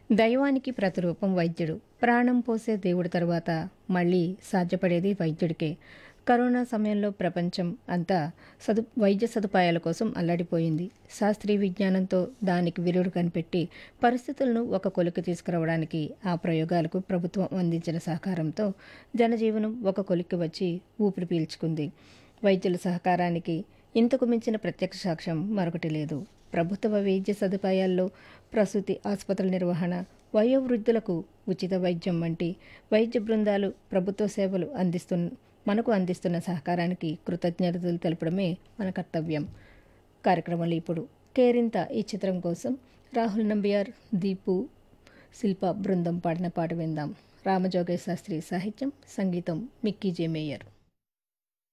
దైవానికి ప్రతిరూపం వైద్యుడు ప్రాణం పోసే దేవుడి తరువాత మళ్ళీ సాధ్యపడేది వైద్యుడికే కరోనా సమయంలో ప్రపంచం అంతా సదు వైద్య సదుపాయాల కోసం అల్లాడిపోయింది శాస్త్రీయ విజ్ఞానంతో దానికి విరుడు కనిపెట్టి పరిస్థితులను ఒక కొలికి తీసుకురావడానికి ఆ ప్రయోగాలకు ప్రభుత్వం అందించిన సహకారంతో జనజీవనం ఒక కొలిక్కి వచ్చి ఊపిరి పీల్చుకుంది వైద్యుల సహకారానికి ఇంతకు మించిన ప్రత్యక్ష సాక్ష్యం మరొకటి లేదు ప్రభుత్వ వైద్య సదుపాయాల్లో ప్రసూతి ఆసుపత్రుల నిర్వహణ వయోవృద్ధులకు ఉచిత వైద్యం వంటి వైద్య బృందాలు ప్రభుత్వ సేవలు అందిస్తున్న మనకు అందిస్తున్న సహకారానికి కృతజ్ఞతలు తెలపడమే మన కర్తవ్యం కార్యక్రమంలో ఇప్పుడు కేరింత ఈ చిత్రం కోసం రాహుల్ నంబియార్ దీపు శిల్ప బృందం పాడిన పాట విందాం రామజోగేశ్ శాస్త్రి సాహిత్యం సంగీతం మిక్కీ జే మేయర్